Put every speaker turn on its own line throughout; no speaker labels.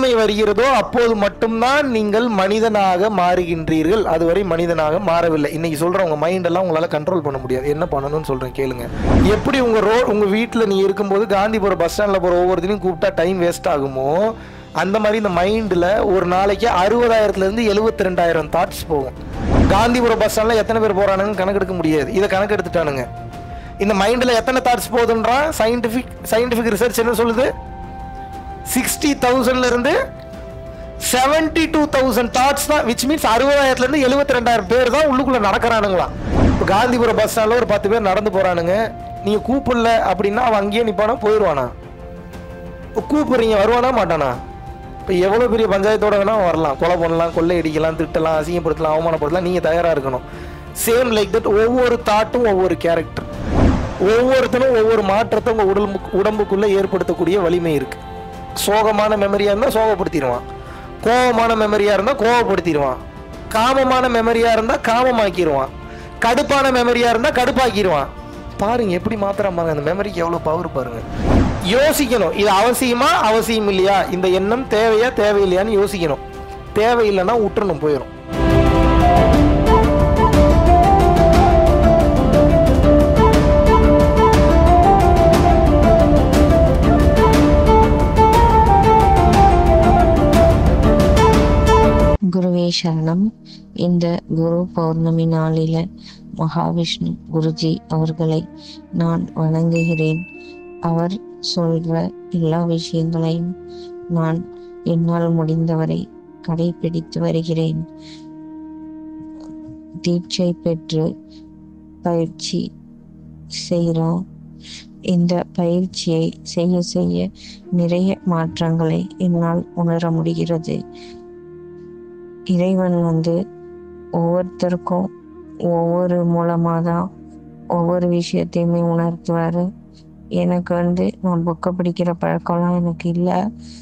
பெருந்தன்மை வருகிறதோ அப்போது மட்டும்தான் நீங்கள் மனிதனாக மாறுகின்றீர்கள் அதுவரை மனிதனாக மாறவில்லை இன்னைக்கு சொல்ற உங்க மைண்ட் எல்லாம் உங்களால கண்ட்ரோல் பண்ண முடியாது என்ன பண்ணணும்னு சொல்றேன் கேளுங்க எப்படி உங்க ரோ உங்க வீட்டில் நீ இருக்கும்போது காந்திபுரம் பஸ் ஸ்டாண்ட்ல போற ஒவ்வொருத்தரையும் கூப்பிட்டா டைம் வேஸ்ட் ஆகுமோ அந்த மாதிரி இந்த மைண்டில் ஒரு நாளைக்கு அறுபதாயிரத்துலேருந்து எழுபத்தி ரெண்டாயிரம் தாட்ஸ் போகும் காந்திபுரம் பஸ் ஸ்டாண்டில் எத்தனை பேர் போகிறானுங்கன்னு கணக்கெடுக்க முடியாது இதை கணக்கெடுத்துட்டானுங்க இந்த மைண்டில் எத்தனை தாட்ஸ் போகுதுன்றான் சயின்டிஃபிக் சயின்டிஃபிக் ரிசர்ச் என்ன சொல்லுது சிக்ஸ்டி தௌசண்ட்லேருந்து செவன்டி டூ தௌசண்ட் தாட்ஸ் தான் விச் மீன்ஸ் அறுபதாயிரத்துலேருந்து எழுபத்தி ரெண்டாயிரம் பேர் தான் உள்ளுக்குள்ளே நடக்கிறானுங்களாம் இப்போ காந்திபுரம் பஸ் ஸ்டாண்டில் ஒரு பத்து பேர் நடந்து போகிறானுங்க நீங்கள் கூப்பிடல அப்படின்னா அவன் அங்கேயே நிற்பானா போயிடுவானா இப்போ கூப்பிடுறீங்க வருவானா மாட்டானா இப்போ எவ்வளோ பெரிய பஞ்சாயத்தோட வேணா அவன் வரலாம் கொலை பண்ணலாம் கொள்ளை அடிக்கலாம் திட்டலாம் அசிங்கப்படுத்தலாம் அவமானப்படுத்தலாம் நீங்கள் தயாராக இருக்கணும் சேம் லைக் தட் ஒவ்வொரு தாட்டும் ஒவ்வொரு கேரக்டர் ஒவ்வொருத்தனும் ஒவ்வொரு மாற்றத்தை உங்கள் உடம்பு உடம்புக்குள்ளே ஏற்படுத்தக்கூடிய வலிமை இருக்குது சோகமான மெமரியாக இருந்தால் சோகப்படுத்திடுவான் கோபமான மெமரியாக இருந்தால் கோவப்படுத்திடுவான் காமமான மெமரியாக இருந்தால் காமமாக்கிடுவான் கடுப்பான மெமரியாக இருந்தால் கடுப்பாக்கிடுவான் பாருங்க எப்படி மாத்திரம் பாருங்க அந்த மெமரிக்கு எவ்வளோ பவர் பாருங்க யோசிக்கணும் இது அவசியமா அவசியம் இல்லையா இந்த எண்ணம் தேவையா தேவையில்லையான்னு யோசிக்கணும் தேவையில்லைன்னா விட்டுறணும் போயிடும்
குருவே சரணம் இந்த குரு பௌர்ணமி நாளில மகாவிஷ்ணு குருஜி அவர்களை நான் வணங்குகிறேன் அவர் சொல்ற எல்லா விஷயங்களையும் நான் என்னால் முடிந்தவரை கடைபிடித்து வருகிறேன் தீட்சை பெற்று பயிற்சி செய்கிறோம் இந்த பயிற்சியை செய்ய செய்ய நிறைய மாற்றங்களை என்னால் உணர முடிகிறது இறைவன் வந்து ஒவ்வொருத்தருக்கும் ஒவ்வொரு மூலமாக தான் ஒவ்வொரு விஷயத்தையுமே உணர்த்துவார் எனக்கு வந்து நான் புக்கை படிக்கிற பழக்கம்லாம் எனக்கு இல்லை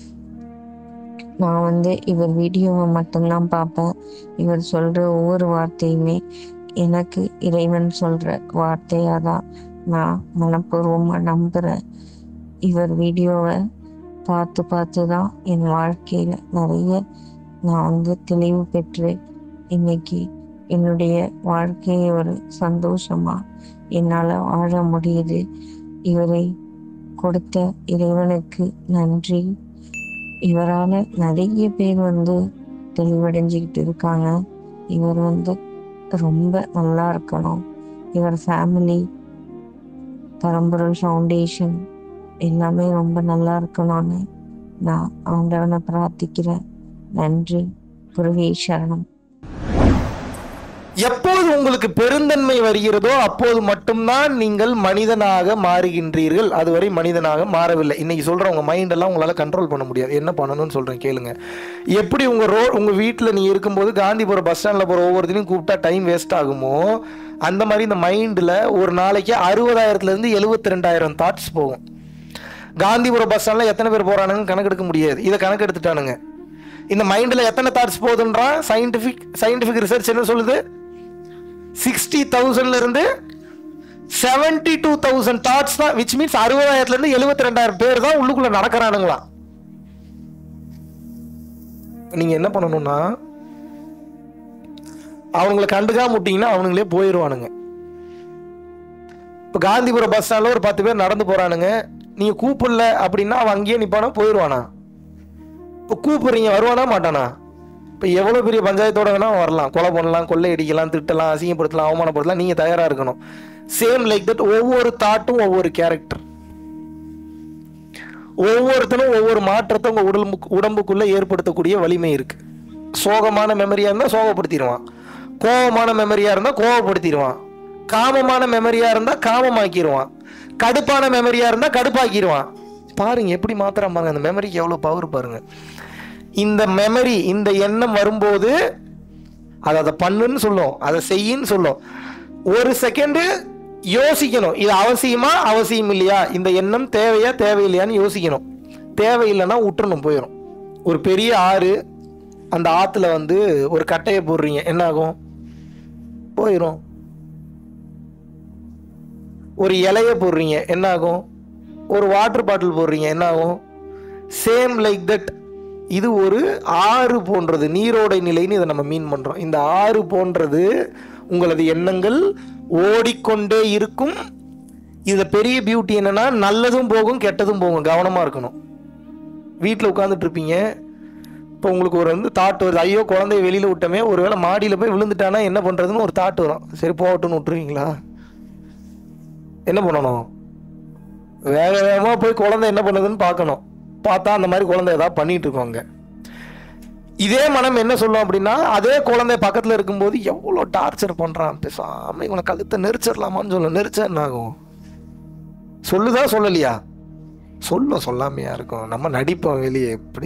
நான் வந்து இவர் வீடியோவை மட்டும்தான் பார்ப்பேன் இவர் சொல்கிற ஒவ்வொரு வார்த்தையுமே எனக்கு இறைவன் சொல்கிற வார்த்தையாக தான் நான் மனப்பூர்வமாக நம்புகிறேன் இவர் வீடியோவை பார்த்து பார்த்து தான் என் வாழ்க்கையில் நிறைய நான் வந்து தெளிவு பெற்று இன்னைக்கு என்னுடைய வாழ்க்கையை ஒரு சந்தோஷமா என்னால் வாழ முடியுது இவரை கொடுத்த இறைவனுக்கு நன்றி இவரால் நிறைய பேர் வந்து தெளிவடைஞ்சுக்கிட்டு இருக்காங்க இவர் வந்து ரொம்ப நல்லா இருக்கணும் இவர் ஃபேமிலி பரம்பொருள் ஃபவுண்டேஷன் எல்லாமே ரொம்ப நல்லா இருக்கணும்னு நான் ஆண்டவனை பிரார்த்திக்கிறேன் நன்றி குருவே சரணம்
எப்போது உங்களுக்கு பெருந்தன்மை வருகிறதோ அப்போது மட்டும்தான் நீங்கள் மனிதனாக மாறுகின்றீர்கள் அதுவரை மனிதனாக மாறவில்லை இன்னைக்கு சொல்ற உங்க மைண்ட் எல்லாம் உங்களால கண்ட்ரோல் பண்ண முடியாது என்ன பண்ணணும்னு சொல்றேன் கேளுங்க எப்படி உங்க ரோ உங்க வீட்டில் நீ இருக்கும்போது காந்திபுரம் பஸ் ஸ்டாண்ட்ல போற ஒவ்வொருத்தரையும் கூப்பிட்டா டைம் வேஸ்ட் ஆகுமோ அந்த மாதிரி இந்த மைண்டில் ஒரு நாளைக்கு அறுபதாயிரத்துலேருந்து எழுபத்தி ரெண்டாயிரம் தாட்ஸ் போகும் காந்திபுரம் பஸ் ஸ்டாண்டில் எத்தனை பேர் போகிறானுங்கன்னு கணக்கெடுக்க முடியாது இதை கணக்கெடுத்துட்டானுங்க இந்த மைண்டில் எத்தனை தாட்ஸ் போகுதுன்றான் சயின்டிஃபிக் சயின்டிஃபிக் ரிசர்ச் என்ன சொல்லுது சிக்ஸ்டி தௌசண்ட்லேருந்து செவன்டி டூ தௌசண்ட் தாட்ஸ் தான் விச் மீன்ஸ் அறுபதாயிரத்துலேருந்து எழுபத்தி ரெண்டாயிரம் பேர் தான் உள்ளுக்குள்ளே நடக்கிறானுங்களாம் நீங்கள் என்ன பண்ணணும்னா அவங்கள கண்டுக்காம விட்டீங்கன்னா அவனுங்களே போயிடுவானுங்க இப்போ காந்திபுரம் பஸ் ஸ்டாண்டில் ஒரு பத்து பேர் நடந்து போகிறானுங்க நீங்கள் கூப்பிடல அப்படின்னா அவன் அங்கேயே நிற்பானா போயிடுவானா இப்போ கூப்பிடுறீங்க வருவானா மாட்டானா இப்போ எவ்வளோ பெரிய பஞ்சாயத்தோட வேணா அவன் வரலாம் கொலை பண்ணலாம் கொள்ளை அடிக்கலாம் திட்டலாம் அசிங்கப்படுத்தலாம் அவமானப்படுத்தலாம் நீங்கள் தயாராக இருக்கணும் சேம் லைக் தட் ஒவ்வொரு தாட்டும் ஒவ்வொரு கேரக்டர் ஒவ்வொருத்தனும் ஒவ்வொரு மாற்றத்தை உங்கள் உடம்பு உடம்புக்குள்ளே ஏற்படுத்தக்கூடிய வலிமை இருக்கு சோகமான மெமரியாக இருந்தால் சோகப்படுத்திடுவான் கோபமான மெமரியாக இருந்தால் கோவப்படுத்திடுவான் காமமான மெமரியாக இருந்தால் காமமாக்கிடுவான் கடுப்பான மெமரியாக இருந்தால் கடுப்பாக்கிடுவான் பாருங்க எப்படி மாத்திரம் பாருங்க அந்த மெமரிக்கு எவ்வளோ பவர் பாருங்க இந்த மெமரி இந்த எண்ணம் வரும்போது அதை அதை பண்ணுன்னு சொல்லும் அதை செய்யின்னு சொல்லும் ஒரு செகண்டு யோசிக்கணும் இது அவசியமா அவசியம் இல்லையா இந்த எண்ணம் தேவையா தேவையில்லையான்னு யோசிக்கணும் தேவையில்லைன்னா விட்டுறணும் போயிடும் ஒரு பெரிய ஆறு அந்த ஆற்றுல வந்து ஒரு கட்டையை போடுறீங்க என்ன ஆகும் போயிடும் ஒரு இலைய போடுறீங்க என்ன ஆகும் ஒரு வாட்டர் பாட்டில் போடுறீங்க என்ன ஆகும் சேம் லைக் தட் இது ஒரு ஆறு போன்றது நீரோடை நிலைன்னு இதை நம்ம மீன் பண்ணுறோம் இந்த ஆறு போன்றது உங்களது எண்ணங்கள் ஓடிக்கொண்டே இருக்கும் இதில் பெரிய பியூட்டி என்னன்னா நல்லதும் போகும் கெட்டதும் போகும் கவனமாக இருக்கணும் வீட்டில் உட்காந்துட்டு இருப்பீங்க இப்போ உங்களுக்கு ஒரு வந்து தாட் வருது ஐயோ குழந்தைய வெளியில் விட்டோமே ஒருவேளை மாடியில் போய் விழுந்துட்டானா என்ன பண்ணுறதுன்னு ஒரு தாட் வரும் சரி போகட்டும்னு விட்டுருவீங்களா என்ன பண்ணணும் வேக வேகமாக போய் குழந்தை என்ன பண்ணுதுன்னு பார்க்கணும் பார்த்தா அந்த மாதிரி குழந்தை ஏதாவது பண்ணிட்டு இருக்கோங்க இதே மனம் என்ன சொல்லும் அப்படின்னா அதே குழந்தை பக்கத்தில் இருக்கும்போது எவ்வளோ டார்ச்சர் பண்ணுறான் பேசாம இவனை கழுத்தை நெரிச்சிடலாமான்னு சொல்ல நெரிச்சா என்ன ஆகும் சொல்லுதா சொல்லலையா சொல்லும் சொல்லாமையா இருக்கும் நம்ம நடிப்போம் வெளியே எப்படி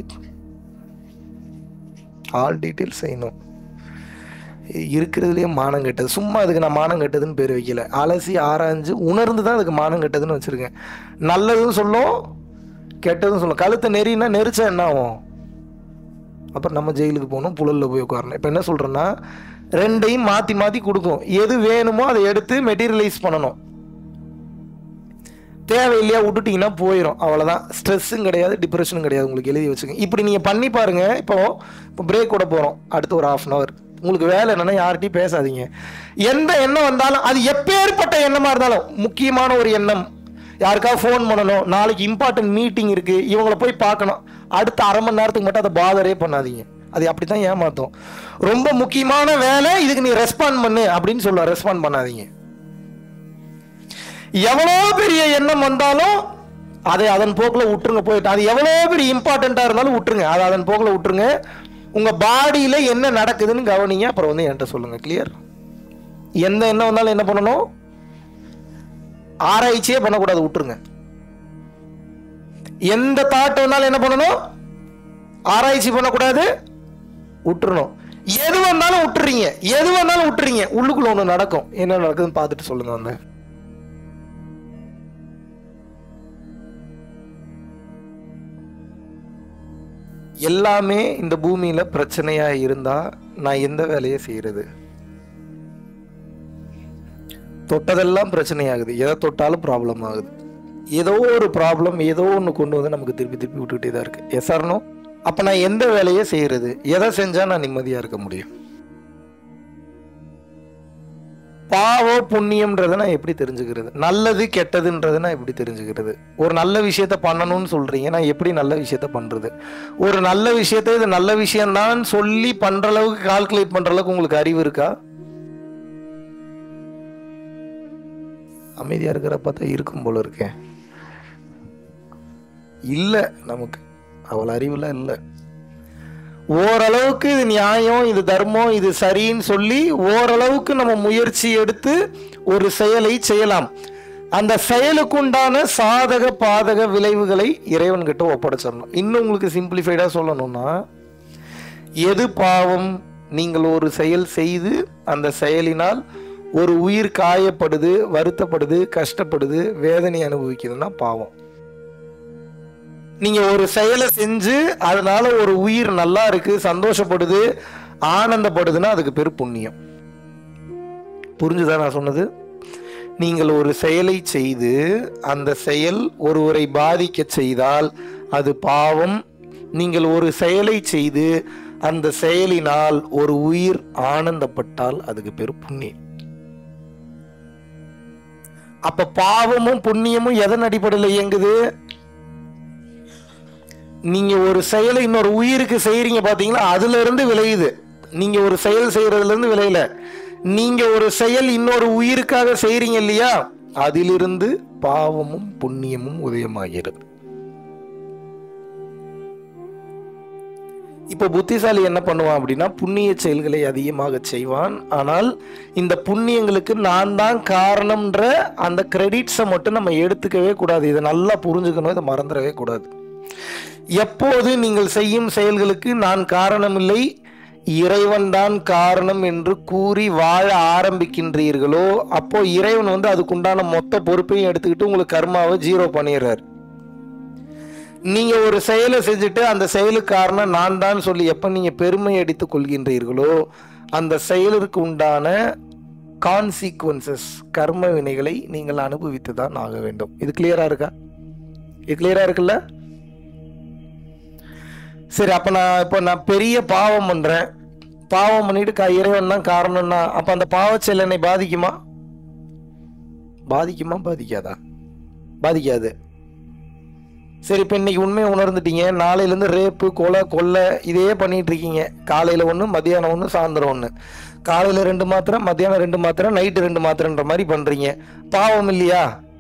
ஆல் டீட்டெயில் செய்யணும் இருக்கிறதுலேயே மானம் கெட்டது சும்மா அதுக்கு நான் மானம் கெட்டதுன்னு பேர் வைக்கல அலசி ஆராய்ஞ்சு உணர்ந்து தான் அதுக்கு மானம் கெட்டதுன்னு வச்சுருக்கேன் நல்லதும் சொல்லும் கெட்டதும் சொல்லும் கழுத்தை நெறினா நெரிச்சா என்ன ஆகும் அப்புறம் நம்ம ஜெயிலுக்கு போகணும் புழலில் போய் உட்காரணும் இப்போ என்ன சொல்கிறேன்னா ரெண்டையும் மாற்றி மாற்றி கொடுக்கும் எது வேணுமோ அதை எடுத்து மெட்டீரியலைஸ் பண்ணணும் தேவையில்லையா விட்டுட்டீங்கன்னா போயிடும் அவ்வளோதான் ஸ்ட்ரெஸ்ஸும் கிடையாது டிப்ரெஷனும் கிடையாது உங்களுக்கு எழுதி வச்சுக்கோங்க இப்படி நீங்கள் பண்ணி பாருங்க இப்போ இப்போ பிரேக் கூட போகிறோம் அடுத்து ஒரு ஆஃப் அன் ஹவர் உங்களுக்கு வேலை என்னன்னா யார்கிட்டயும் பேசாதீங்க எந்த எண்ணம் வந்தாலும் அது எப்பேற்பட்ட எண்ணமாக இருந்தாலும் முக்கியமான ஒரு எண்ணம் யாருக்காவது ஃபோன் பண்ணணும் நாளைக்கு இம்பார்ட்டன்ட் மீட்டிங் இருக்குது இவங்கள போய் பார்க்கணும் அடுத்த அரை மணி நேரத்துக்கு மட்டும் அதை பாதரே பண்ணாதீங்க அது அப்படி தான் ஏமாத்தும் ரொம்ப முக்கியமான வேலை இதுக்கு நீ ரெஸ்பாண்ட் பண்ணு அப்படின்னு சொல்லுவா ரெஸ்பாண்ட் பண்ணாதீங்க எவ்வளோ பெரிய எண்ணம் வந்தாலும் அதை அதன் போக்கில் விட்டுருங்க போயிட்டு அது எவ்வளோ பெரிய இம்பார்ட்டண்ட்டாக இருந்தாலும் விட்டுருங்க அதை அதன் போக்கில் விட்டுருங்க உங்கள் பாடியில் என்ன நடக்குதுன்னு கவனிங்க அப்புறம் வந்து என்கிட்ட சொல்லுங்கள் கிளியர் எந்த எண்ணம் வந்தாலும் என்ன பண்ணணும் ஆராய்ச்சியே பண்ணக்கூடாது விட்டுருங்க எந்த தாட் வந்தாலும் என்ன பண்ணணும் ஆராய்ச்சி பண்ணக்கூடாது விட்டுறணும் எது வந்தாலும் விட்டுறீங்க எது வந்தாலும் விட்டுறீங்க உள்ளுக்குள்ள ஒன்று நடக்கும் என்ன நடக்குதுன்னு பார்த்துட்டு சொல்லுங்க வந்து எல்லாமே இந்த பூமியில பிரச்சனையா இருந்தா நான் எந்த வேலையை செய்யறது தொட்டதெல்லாம் பிரச்சனையாகுது எதை தொட்டாலும் ப்ராப்ளம் ஆகுது ஏதோ ஒரு ப்ராப்ளம் ஏதோ ஒன்று கொண்டு வந்து நமக்கு திருப்பி திருப்பி விட்டுக்கிட்டே தான் இருக்கு எஸ் ஆர்னோ அப்போ நான் எந்த வேலையை செய்யறது எதை செஞ்சா நான் நிம்மதியா இருக்க முடியும் பாவம் புண்ணியம்ன்றதை நான் எப்படி தெரிஞ்சுக்கிறது நல்லது கெட்டதுன்றதை நான் எப்படி தெரிஞ்சுக்கிறது ஒரு நல்ல விஷயத்த பண்ணணும்னு சொல்றீங்க நான் எப்படி நல்ல விஷயத்த பண்றது ஒரு நல்ல விஷயத்த இது நல்ல விஷயம்தான் சொல்லி பண்ற அளவுக்கு கால்குலேட் பண்ற அளவுக்கு உங்களுக்கு அறிவு இருக்கா அமைதியா இருக்கிற பார்த்தா இருக்கும் போல இருக்கேன் இல்லை நமக்கு அவ்வளோ அறிவுலாம் இல்லை ஓரளவுக்கு இது நியாயம் இது தர்மம் இது சரின்னு சொல்லி ஓரளவுக்கு நம்ம முயற்சி எடுத்து ஒரு செயலை செய்யலாம் அந்த செயலுக்குண்டான சாதக பாதக விளைவுகளை இறைவன்கிட்ட ஒப்படைச்சிடணும் இன்னும் உங்களுக்கு சிம்பிளிஃபைடாக சொல்லணும்னா எது பாவம் நீங்கள் ஒரு செயல் செய்து அந்த செயலினால் ஒரு உயிர் காயப்படுது வருத்தப்படுது கஷ்டப்படுது வேதனை அனுபவிக்குதுன்னா பாவம் நீங்க ஒரு செயலை செஞ்சு அதனால ஒரு உயிர் நல்லா இருக்கு சந்தோஷப்படுது ஆனந்தப்படுதுன்னா அதுக்கு பேர் புண்ணியம் புரிஞ்சுதா நான் சொன்னது நீங்கள் ஒரு செயலை செய்து அந்த செயல் ஒருவரை பாதிக்க செய்தால் அது பாவம் நீங்கள் ஒரு செயலை செய்து அந்த செயலினால் ஒரு உயிர் ஆனந்தப்பட்டால் அதுக்கு பேர் புண்ணியம் அப்ப பாவமும் புண்ணியமும் எதன் அடிப்படையில் இயங்குது நீங்க ஒரு செயலை இன்னொரு உயிருக்கு செய்யறீங்க பாத்தீங்களா அதுல இருந்து விளையுது நீங்க ஒரு செயல் செய்யறதுல இருந்து விளையல நீங்க ஒரு செயல் இன்னொரு உயிருக்காக செய்றீங்க இல்லையா அதிலிருந்து பாவமும் புண்ணியமும் உதயமாகிறது இப்போ புத்திசாலி என்ன பண்ணுவான் அப்படின்னா புண்ணிய செயல்களை அதிகமாக செய்வான் ஆனால் இந்த புண்ணியங்களுக்கு நான் தான் காரணம்ன்ற அந்த கிரெடிட்ஸை மட்டும் நம்ம எடுத்துக்கவே கூடாது இதை நல்லா புரிஞ்சுக்கணும் இதை மறந்துடவே கூடாது எப்போது நீங்கள் செய்யும் செயல்களுக்கு நான் காரணமில்லை இறைவன்தான் காரணம் என்று கூறி வாழ ஆரம்பிக்கின்றீர்களோ அப்போ இறைவன் வந்து அதுக்குண்டான மொத்த பொறுப்பையும் எடுத்துக்கிட்டு உங்களுக்கு கர்மாவை ஜீரோ பண்ணிடுறாரு நீங்க ஒரு செயலை செஞ்சுட்டு அந்த செயலுக்கு காரணம் நான் தான் சொல்லி எப்ப நீங்க பெருமை அடித்துக் கொள்கின்றீர்களோ அந்த செயலுக்கு உண்டான கான்சிக்வன்சஸ் கர்ம வினைகளை நீங்கள் அனுபவித்து தான் ஆக வேண்டும் இது கிளியரா இருக்கா இது கிளியரா இருக்குல்ல சரி அப்ப நான் இப்ப நான் பெரிய பாவம் பண்றேன் பாவம் பண்ணிட்டு க இறைவன் தான் காரணம்னா அப்ப அந்த பாவச் செயல் என்னை பாதிக்குமா பாதிக்குமா பாதிக்காதா பாதிக்காது சரி இப்போ இன்னைக்கு உண்மையை உணர்ந்துட்டீங்க நாளையிலேருந்து ரேப்பு கொலை கொள்ளை இதே பண்ணிட்டு இருக்கீங்க காலையில் ஒன்று மத்தியானம் ஒன்று சாயந்தரம் ஒன்று காலையில் ரெண்டு மாத்திரை மத்தியானம் ரெண்டு மாத்திரை நைட்டு ரெண்டு மாத்திரைன்ற மாதிரி பண்ணுறீங்க பாவம் இல்லையா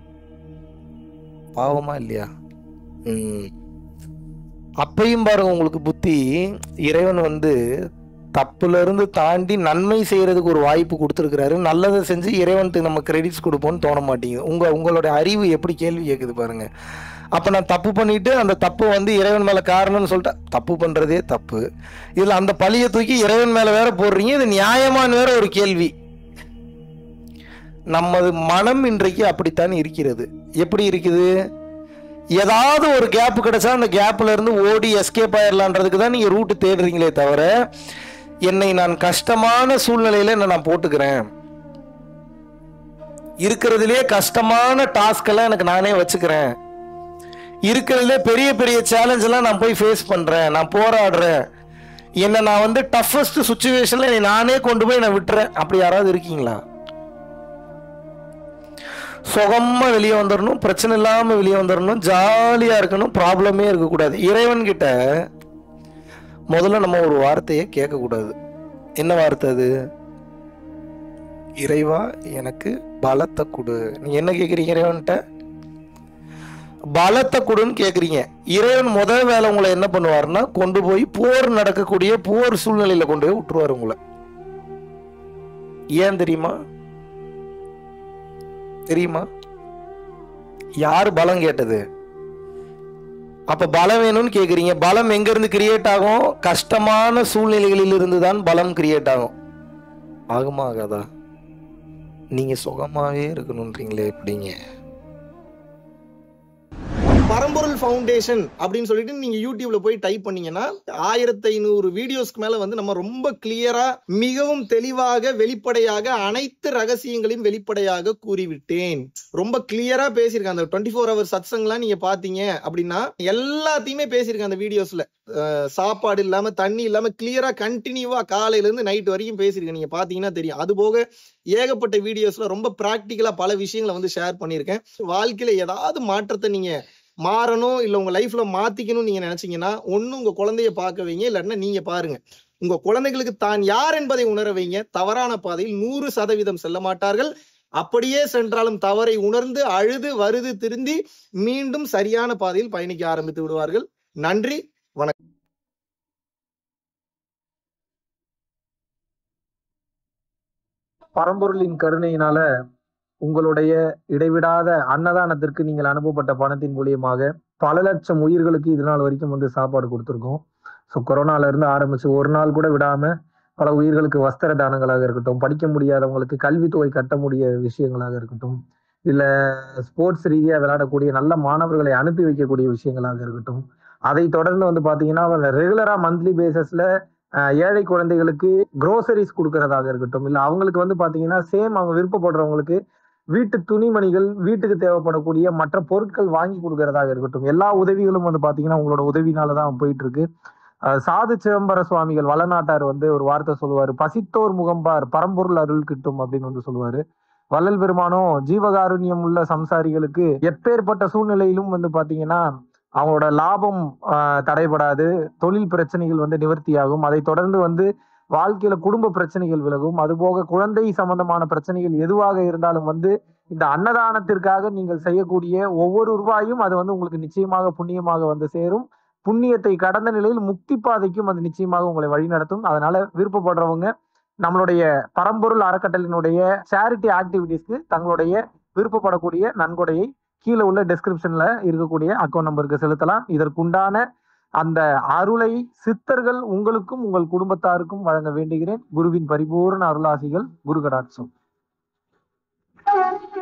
பாவமா இல்லையா ம் அப்பையும் பாருங்க உங்களுக்கு புத்தி இறைவன் வந்து தப்புல இருந்து தாண்டி நன்மை செய்யறதுக்கு ஒரு வாய்ப்பு கொடுத்துருக்கிறாரு நல்லதை செஞ்சு இறைவனுக்கு நம்ம கிரெடிட்ஸ் கொடுப்போம்னு தோண மாட்டேங்குது உங்க உங்களோட அறிவு எப்படி கேள்வி கேட்குது பாருங்க அப்ப நான் தப்பு பண்ணிட்டு அந்த தப்பு வந்து இறைவன் மேல காரணம்னு சொல்லிட்டு தப்பு பண்றதே தப்பு இதுல அந்த பழியை தூக்கி இறைவன் மேல வேற போடுறீங்க இது நியாயமான வேற ஒரு கேள்வி நமது மனம் இன்றைக்கு அப்படித்தான் இருக்கிறது எப்படி இருக்குது ஏதாவது ஒரு கேப் கிடைச்சா அந்த கேப்ல இருந்து ஓடி எஸ்கேப் ஆயிடலான்றதுக்கு தான் நீங்க ரூட் தேடுறீங்களே தவிர என்னை நான் கஷ்டமான சூழ்நிலையில என்ன நான் போட்டுக்கிறேன் இருக்கிறதுலே கஷ்டமான டாஸ்க் எல்லாம் எனக்கு நானே வச்சுக்கிறேன் இருக்கிறதுலே பெரிய பெரிய சேலஞ்ச் எல்லாம் நான் போய் ஃபேஸ் பண்றேன் நான் போராடுறேன் என்ன நான் வந்து டஃபஸ்ட் சுச்சுவேஷன்ல என்னை நானே கொண்டு போய் நான் விட்டுறேன் அப்படி யாராவது இருக்கீங்களா சுகமா வெளியே வந்துடணும் பிரச்சனை இல்லாம வெளியே வந்துடணும் ஜாலியா இருக்கணும் ப்ராப்ளமே இருக்கக்கூடாது இறைவன் கிட்ட முதல்ல நம்ம ஒரு வார்த்தையை கேட்கக்கூடாது என்ன வார்த்தை அது இறைவா எனக்கு பலத்தை கொடு நீ என்ன கேட்குறீங்க இறைவன்கிட்ட பலத்தை கொடுன்னு கேட்குறீங்க இறைவன் முதல் வேலை உங்களை என்ன பண்ணுவாருன்னா கொண்டு போய் போர் நடக்கக்கூடிய போர் சூழ்நிலையில கொண்டு போய் விட்டுருவாரு உங்களை ஏன் தெரியுமா தெரியுமா யார் பலம் கேட்டது அப்ப பலம் வேணும்னு கேக்குறீங்க பலம் எங்க இருந்து கிரியேட் ஆகும் கஷ்டமான சூழ்நிலைகளில் இருந்து தான் பலம் கிரியேட் ஆகும் ஆகுமா ஆகாதா நீங்க சுகமாவே இருக்கணும்ன்றீங்களே எப்படிங்க
பரம்பொருள் ஃபவுண்டேஷன் அப்படின்னு சொல்லிட்டு நீங்க யூடியூப்ல போய் டைப் பண்ணீங்கன்னா ஆயிரத்தி ஐநூறு வீடியோஸ்க்கு மேல வந்து நம்ம ரொம்ப கிளியரா மிகவும் தெளிவாக வெளிப்படையாக அனைத்து ரகசியங்களையும் வெளிப்படையாக கூறிவிட்டேன் ரொம்ப கிளியரா பேசியிருக்கேன் அந்த டுவெண்ட்டி ஃபோர் ஹவர் சத்சங்லாம் நீங்க பாத்தீங்க அப்படின்னா எல்லாத்தையுமே பேசியிருக்கேன் அந்த வீடியோஸ்ல அஹ் சாப்பாடு இல்லாம தண்ணி இல்லாம கிளியரா கண்டினியூவா காலையில இருந்து நைட் வரைக்கும் பேசியிருக்கேன் நீங்க பாத்தீங்கன்னா தெரியும் அது போக ஏகப்பட்ட வீடியோஸ்ல ரொம்ப பிராக்டிக்கலா பல விஷயங்களை வந்து ஷேர் பண்ணியிருக்கேன் வாழ்க்கையில ஏதாவது மாற்றத்தை நீங்க மாறணும் இல்ல உங்க லைஃப்ல மாத்திக்கணும்னு நீங்க நினைச்சீங்கன்னா ஒண்ணு உங்க குழந்தைய பார்க்க வைங்க இல்லைன்னா நீங்க பாருங்க உங்க குழந்தைகளுக்கு தான் யார் என்பதை உணர வைங்க தவறான பாதையில் நூறு சதவீதம் செல்ல மாட்டார்கள் அப்படியே சென்றாலும் தவறை உணர்ந்து அழுது வருது திருந்தி மீண்டும் சரியான பாதையில் பயணிக்க ஆரம்பித்து விடுவார்கள் நன்றி
பரம்பொருளின் கருணையினால உங்களுடைய இடைவிடாத அன்னதானத்திற்கு நீங்கள் அனுப்பப்பட்ட பணத்தின் மூலியமாக பல லட்சம் உயிர்களுக்கு இது நாள் வரைக்கும் வந்து சாப்பாடு கொடுத்துருக்கோம் ஸோ கொரோனால இருந்து ஆரம்பிச்சு ஒரு நாள் கூட விடாம பல உயிர்களுக்கு வஸ்திர தானங்களாக இருக்கட்டும் படிக்க முடியாதவங்களுக்கு கல்வித்தொகை கட்ட முடிய விஷயங்களாக இருக்கட்டும் இல்ல ஸ்போர்ட்ஸ் ரீதியா விளையாடக்கூடிய நல்ல மாணவர்களை அனுப்பி வைக்கக்கூடிய விஷயங்களாக இருக்கட்டும் அதை தொடர்ந்து வந்து பாத்தீங்கன்னா ரெகுலரா மந்த்லி பேசிஸ்ல ஏழை குழந்தைகளுக்கு க்ரோசரிஸ் கொடுக்கறதாக இருக்கட்டும் இல்ல அவங்களுக்கு வந்து பாத்தீங்கன்னா சேம் அவங்க விருப்பப்படுறவங்களுக்கு வீட்டு துணிமணிகள் வீட்டுக்கு தேவைப்படக்கூடிய மற்ற பொருட்கள் வாங்கி கொடுக்கறதாக இருக்கட்டும் எல்லா உதவிகளும் வந்து பாத்தீங்கன்னா உங்களோட உதவினால தான் போயிட்டு இருக்கு அஹ் சாது சிதம்பர சுவாமிகள் வளநாட்டார் வந்து ஒரு வார்த்தை சொல்லுவாரு பசித்தோர் முகம்பார் பரம்பொருள் அருள் கிட்டும் அப்படின்னு வந்து சொல்லுவாரு வள்ளல் பெருமானும் ஜீவகாருண்யம் உள்ள சம்சாரிகளுக்கு எப்பேற்பட்ட சூழ்நிலையிலும் வந்து பாத்தீங்கன்னா அவங்களோட லாபம் ஆஹ், தடைபடாது தொழில் பிரச்சனைகள் வந்து நிவர்த்தியாகும் அதை தொடர்ந்து வந்து வாழ்க்கையில குடும்ப பிரச்சனைகள் விலகும் அதுபோக குழந்தை சம்பந்தமான பிரச்சனைகள் எதுவாக இருந்தாலும் வந்து இந்த அன்னதானத்திற்காக நீங்கள் செய்யக்கூடிய ஒவ்வொரு ரூபாயும் அது வந்து உங்களுக்கு நிச்சயமாக புண்ணியமாக வந்து சேரும் புண்ணியத்தை கடந்த நிலையில் முக்தி பாதைக்கும் அது நிச்சயமாக உங்களை வழிநடத்தும் அதனால விருப்பப்படுறவங்க நம்மளுடைய பரம்பொருள் அறக்கட்டளையினுடைய சேரிட்டி ஆக்டிவிட்டீஸ்க்கு தங்களுடைய விருப்பப்படக்கூடிய நன்கொடையை கீழே உள்ள டெஸ்கிரிப்ஷன்ல இருக்கக்கூடிய அக்கௌண்ட் நம்பருக்கு செலுத்தலாம் இதற்குண்டான அந்த அருளை சித்தர்கள் உங்களுக்கும் உங்கள் குடும்பத்தாருக்கும் வழங்க வேண்டுகிறேன் குருவின் பரிபூர்ண அருளாசிகள் குரு கடாட்சம்